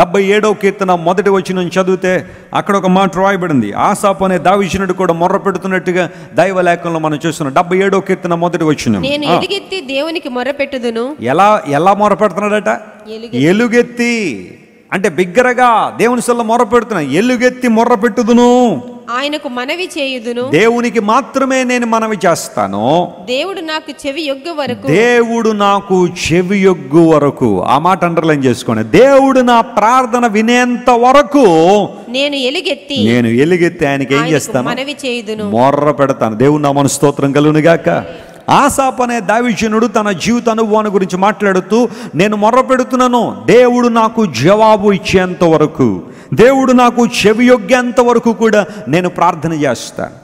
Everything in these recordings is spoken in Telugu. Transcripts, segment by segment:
డెబ్బై ఏడవ కీర్తన మొదటి వచ్చిన చదివితే అక్కడ ఒక మాట రాయబడింది ఆసాపు అనే దావిచినుడు కూడా మొర్ర పెడుతున్నట్టుగా దైవ లేఖంలో మనం చూస్తున్నాం డెబ్బై ఏడవ కీర్తన మొదటి వచ్చిన నేను ఎలుగెత్తి దేవునికి మొరపెట్టుదును ఎలా ఎలా మొర పెడుతున్నాడట ఎలుగెత్తి. ఎలుగెత్తి అంటే బిగ్గరగా దేవుని సొల్ల మొర పెడుతున్నా ఎలుగెత్తి మొర్ర పెట్టుదును ఆయనకు మనవి చేయుదును దేవునికి మాత్రమే నేను మనవి చేస్తాను దేవుడు నాకు చెవి యొగ్గ వరకు దేవుడు నాకు చెవి యొగ్గు వరకు ఆ మాట అండర్లైన్ చేసుకోండి దేవుడు నా ప్రార్థన వినేంత వరకు నేను ఎలుగెత్తి నేను ఎలుగెత్తి ఆయనకి ఏం ఆయనకు చేస్తాను మనవి చేయుదును మొర్ర పెడతాను దేవుడు నా మన స్తోత్రం కలుగునుగాక ఆసాప్ అనే దావిచనుడు తన జీవిత అనుభవాన్ని గురించి మాట్లాడుతూ నేను మొర్ర పెడుతున్నాను దేవుడు నాకు జవాబు ఇచ్చేంత వరకు దేవుడు నాకు చెవి యొగ్గేంత వరకు కూడా నేను ప్రార్థన చేస్తాను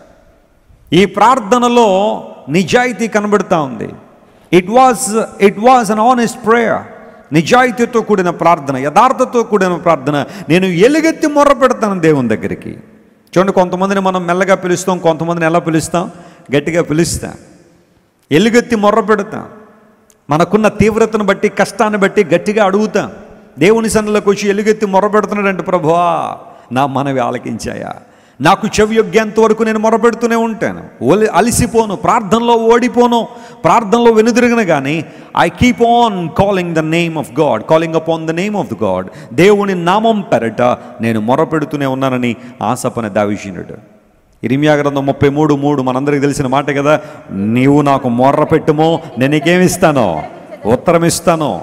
ఈ ప్రార్థనలో నిజాయితీ కనబడుతూ ఉంది it was it was an honest prayer నిజాయితీతో కూడిన ప్రార్థన యథార్థతో కూడిన ప్రార్థన నేను ఎలుగెత్తి మొర్ర పెడతాను దేవుని దగ్గరికి చూడండి కొంతమందిని మనం మెల్లగా పిలుస్తాం కొంతమందిని ఎలా పిలుస్తాం గట్టిగా పిలుస్తాం ఎలుగెత్తి మొర్ర పెడతాం మనకున్న తీవ్రతను బట్టి కష్టాన్ని బట్టి గట్టిగా అడుగుతాం దేవుని సన్నిలోకి వచ్చి ఎలుగెత్తి మొర్ర పెడుతున్నాడంటే ప్రభువా నా మనవి ఆలకించాయా నాకు చెవి యొగ్గేంత వరకు నేను మొరపెడుతూనే ఉంటాను ఒలి అలిసిపోను ప్రార్థనలో ఓడిపోను ప్రార్థనలో వెనుదిరిగిన కానీ I keep on calling the name of God calling upon the name of the God దేవుని నామం పెరట నేను మొరపెడుతూనే ఉన్నానని ఆశపన దావిషీనుడు ఇరిమియా గ్రంథం ముప్పై మూడు మూడు మనందరికి తెలిసిన మాట కదా నీవు నాకు మొర్ర పెట్టుమో నేను నీకేమిస్తానో ఉత్తరం ఇస్తాను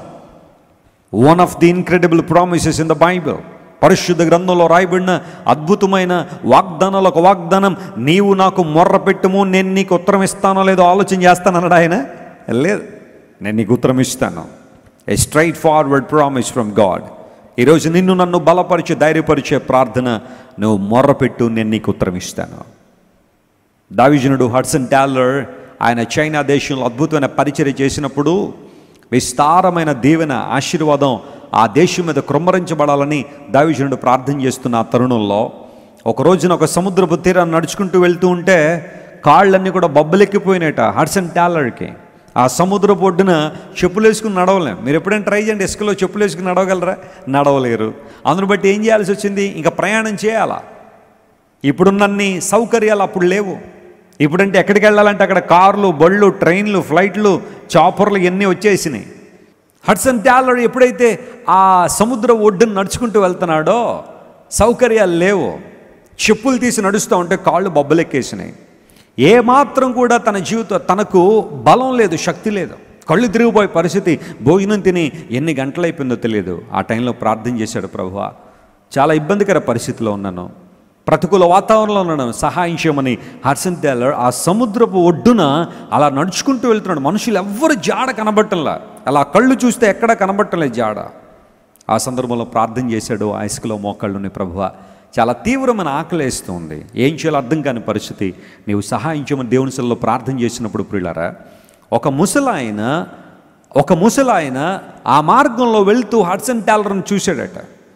one of the incredible promises in the Bible పరిశుద్ధ గ్రంథంలో రాయబడిన అద్భుతమైన వాగ్దానాలు ఒక వాగ్దానం నీవు నాకు మొర్ర పెట్టుము నేను నీకు ఉత్తరం ఇస్తానో లేదో ఆలోచన చేస్తానన్నాడు ఆయన లేదు నేను నీకు ఉత్తరం ఇస్తాను a straightforward promise from God ఈరోజు నిన్ను నన్ను బలపరిచే ధైర్యపరిచే ప్రార్థన నువ్వు మొర్ర పెట్టు నేను నీకు ఉత్తరం ఇస్తాను దావిజనుడు హడ్సన్ టాలర్ ఆయన చైనా దేశంలో అద్భుతమైన పరిచర్య చేసినప్పుడు విస్తారమైన దీవెన ఆశీర్వాదం ఆ దేశం మీద కృమ్మరించబడాలని దావిజనుడు ప్రార్థన చేస్తున్న ఆ తరుణంలో ఒక రోజున ఒక సముద్రపు తీరాన్ని నడుచుకుంటూ వెళ్తూ ఉంటే కాళ్ళన్నీ కూడా బొబ్బలెక్కిపోయినాయట హడ్సన్ టాలర్కి ఆ సముద్రపు ఒడ్డున చెప్పులు వేసుకుని నడవలేం మీరు ఎప్పుడైనా ట్రై చేయండి ఇసుకలో చెప్పులు వేసుకుని నడవగలరా నడవలేరు అందును బట్టి ఏం చేయాల్సి వచ్చింది ఇంకా ప్రయాణం చేయాలా ఇప్పుడున్నన్ని సౌకర్యాలు అప్పుడు లేవు ఇప్పుడంటే ఎక్కడికి వెళ్ళాలంటే అక్కడ కార్లు బళ్ళు ట్రైన్లు ఫ్లైట్లు చాపర్లు ఇవన్నీ వచ్చేసినాయి హడ్సన్ టాలర్ ఎప్పుడైతే ఆ సముద్ర ఒడ్డును నడుచుకుంటూ వెళ్తున్నాడో సౌకర్యాలు లేవు చెప్పులు తీసి నడుస్తూ ఉంటే కాళ్ళు బొబ్బలెక్కేసినాయి ఏ మాత్రం కూడా తన జీవితం తనకు బలం లేదు శక్తి లేదు కళ్ళు తిరిగిపోయే పరిస్థితి భోజనం తిని ఎన్ని గంటలైపోయిందో తెలియదు ఆ టైంలో ప్రార్థన చేశాడు ప్రభువా చాలా ఇబ్బందికర పరిస్థితిలో ఉన్నాను ప్రతికూల వాతావరణంలో ఉన్నాను సహాయం చేయమని హర్సన్ టేలర్ ఆ సముద్రపు ఒడ్డున అలా నడుచుకుంటూ వెళ్తున్నాడు మనుషులు ఎవ్వరు జాడ కనబట్టంలా అలా కళ్ళు చూస్తే ఎక్కడ కనబట్టలేదు జాడ ఆ సందర్భంలో ప్రార్థన చేశాడు ఆ ఇసుకలో మోకాళ్ళుని ప్రభువ చాలా తీవ్రమైన ఆకలి వేస్తుంది ఏం చేయాలో అర్థం కాని పరిస్థితి నీవు సహాయం చేయమని దేవుని సెల్లో ప్రార్థన చేసినప్పుడు ప్రియులారా ఒక ముసలాయన ఒక ముసలాయన ఆ మార్గంలో వెళ్తూ హడ్సన్ టాలర్ని చూశాడట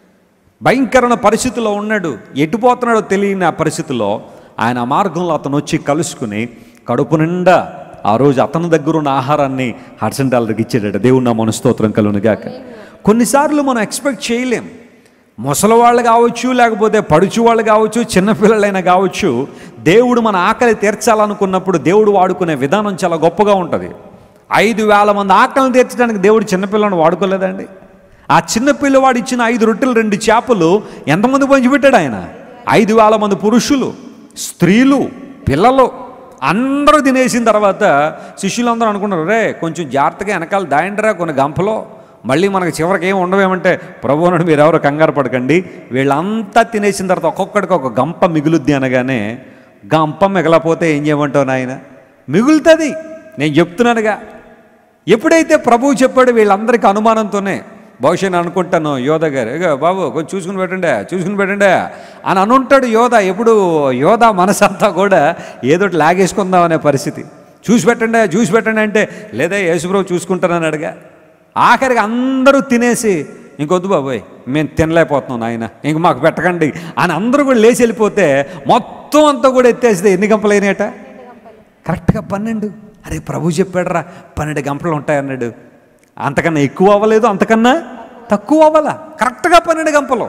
భయంకరమైన పరిస్థితిలో ఉన్నాడు ఎటుపోతున్నాడో తెలియని ఆ పరిస్థితిలో ఆయన ఆ మార్గంలో అతను వచ్చి కలుసుకుని కడుపు నిండా ఆ రోజు అతని దగ్గర ఉన్న ఆహారాన్ని హడ్సన్ టాలర్కి ఇచ్చాడట దేవుడు నా మనస్తోత్రం కలుగునుగాక కొన్నిసార్లు మనం ఎక్స్పెక్ట్ చేయలేం ముసలివాళ్ళు కావచ్చు లేకపోతే పడుచు వాళ్ళు కావచ్చు చిన్నపిల్లలైనా కావచ్చు దేవుడు మన ఆకలి తీర్చాలనుకున్నప్పుడు దేవుడు వాడుకునే విధానం చాలా గొప్పగా ఉంటుంది ఐదు వేల మంది ఆకలిని తీర్చడానికి దేవుడు చిన్నపిల్లని వాడుకోలేదండి ఆ చిన్న పిల్లవాడు ఇచ్చిన ఐదు రొట్టెలు రెండు చేపలు ఎంతమంది పంచిపెట్టాడు ఆయన ఐదు వేల మంది పురుషులు స్త్రీలు పిల్లలు అందరూ తినేసిన తర్వాత శిష్యులందరూ అనుకున్నారు రే కొంచెం జాగ్రత్తగా వెనకాల దాయండిరా కొన్ని గంపలో మళ్ళీ మనకు చివరికి ఏం ఉండవేమంటే ప్రభు అన్నాడు మీరు ఎవరు కంగారు పడకండి వీళ్ళంతా తినేసిన తర్వాత ఒక్కొక్కడికి ఒక గంప మిగులుద్ది అనగానే గంప మిగలపోతే ఏం చేయమంటావు నాయన మిగులుతుంది నేను చెప్తున్నానుగా ఎప్పుడైతే ప్రభువు చెప్పాడు వీళ్ళందరికీ అనుమానంతోనే బహుశా నేను అనుకుంటాను యోధ గారు ఇక బాబు కొంచెం చూసుకుని పెట్టండి చూసుకుని పెట్టండి అని అనుంటాడు యోధ ఎప్పుడు యోధ మనసంతా కూడా ఏదో ఒకటి లాగేసుకుందాం అనే పరిస్థితి చూసి పెట్టండి చూసి పెట్టండి అంటే లేదా యేసుప్రభు చూసుకుంటానని అడగా ఆఖరికి అందరూ తినేసి ఇంకొద్దు బాబోయ్ మేము తినలేకపోతున్నాం నాయన ఇంక మాకు పెట్టకండి అని అందరూ కూడా లేచి వెళ్ళిపోతే మొత్తం అంతా కూడా ఎత్తేస్తే ఎన్ని గంపలైనట కరెక్ట్గా పన్నెండు అరే ప్రభు చెప్పాడురా పన్నెండు గంపలు ఉంటాయన్నాడు అంతకన్నా ఎక్కువ అవ్వలేదు అంతకన్నా తక్కువ అవ్వాలా కరెక్ట్గా పన్నెండు గంపలు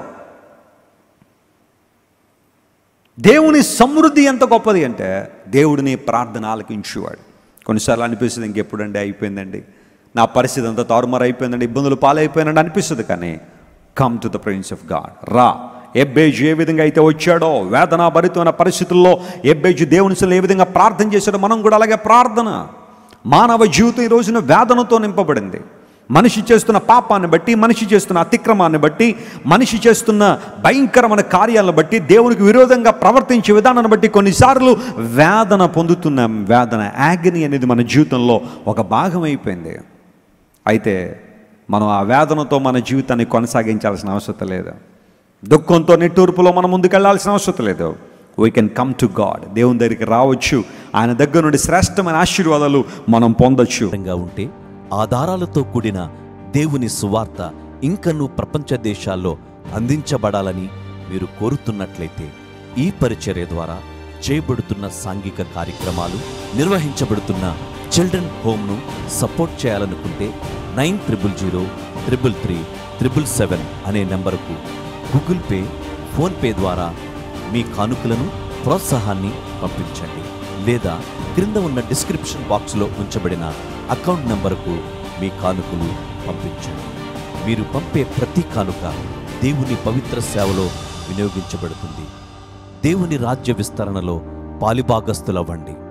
దేవుని సమృద్ధి ఎంత గొప్పది అంటే దేవుడిని ప్రార్థన ఆలకించేవాడు కొన్నిసార్లు అనిపిస్తుంది ఇంకెప్పుడండి అయిపోయిందండి నా పరిస్థితి అంతా తారుమారు అయిపోయిందండి ఇబ్బందులు పాలైపోయినండి అనిపిస్తుంది కానీ come to the Prince of God రా ఎబ్బేజు ఏ విధంగా అయితే వచ్చాడో వేదన భరితమైన పరిస్థితుల్లో ఎబ్బేజు దేవుని సన్నిధిలో ఏ విధంగా ప్రార్థన చేశాడో మనం కూడా అలాగే ప్రార్థన మానవ జీవితం ఈ రోజున వేదనతో నింపబడింది మనిషి చేస్తున్న పాపాన్ని బట్టి మనిషి చేస్తున్న అతిక్రమాన్ని బట్టి మనిషి చేస్తున్న భయంకరమైన కార్యాలను బట్టి దేవునికి విరోధంగా ప్రవర్తించే విధానాన్ని బట్టి కొన్నిసార్లు వేదన పొందుతున్న వేదన యాగని అనేది మన జీవితంలో ఒక భాగం అయిపోయింది అయితే మనం ఆ వేదనతో మన జీవితాన్ని కొనసాగించాల్సిన అవసరం లేదు దుఃఖంతో నిట్టూర్పులో మనం ముందుకెళ్లాల్సిన అవసరం లేదు we can come to God దేవుని దగ్గరికి రావచ్చు ఆయన దగ్గర నుండి శ్రేష్టమైన ఆశీర్వాదాలు మనం పొందొచ్చు గా ఉంటే ఆధారాలతో కూడిన దేవుని సువార్త ఇంకనూ ప్రపంచ దేశాల్లో అందించబడాలని మీరు కోరుతున్నట్లయితే ఈ పరిచర్య ద్వారా చేయబడుతున్న సాంఘిక కార్యక్రమాలు నిర్వహించబడుతున్న చిల్డ్రన్ హోమ్ను సపోర్ట్ చేయాలనుకుంటే nine triple zero triple three triple seven అనే నెంబరుకు గూగుల్ పే ఫోన్పే ద్వారా మీ కానుకలను ప్రోత్సాహాన్ని పంపించండి లేదా క్రింద ఉన్న డిస్క్రిప్షన్ బాక్స్లో ఉంచబడిన అకౌంట్ నంబరుకు మీ కానుకలు పంపించండి మీరు పంపే ప్రతి కానుక దేవుని పవిత్ర సేవలో వినియోగించబడుతుంది దేవుని రాజ్య విస్తరణలో పాలిభాగస్తులవ్వండి